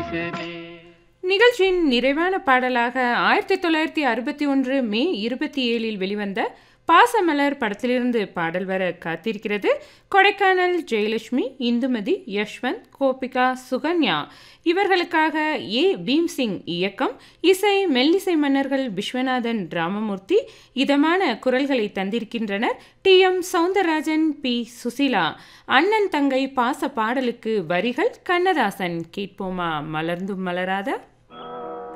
வீசுதே நிகழ்ச்சியின் நிறைவான பாடலாக ஆயிரத்தி தொள்ளாயிரத்தி அறுபத்தி ஒன்று மே இருபத்தி ஏழில் வெளிவந்த பாசமலர் படத்திலிருந்து பாடல் வர காத்திருக்கிறது கொடைக்கானல் ஜெயலட்சுமி இந்துமதி யஷ்வந்த் கோபிகா சுகன்யா இவர்களுக்காக ஏ பீம்சிங் இயக்கம் இசை மெல்லிசை மன்னர்கள் விஸ்வநாதன் ராமமூர்த்தி இதமான குரல்களை தந்திருக்கின்றனர் T M Soundararajan P Susheela அண்ணன் தங்கை பாச பாடலுக்கு வரிகள் கண்ணதாசன் கேட்போமா மலர்ந்தும் மலராத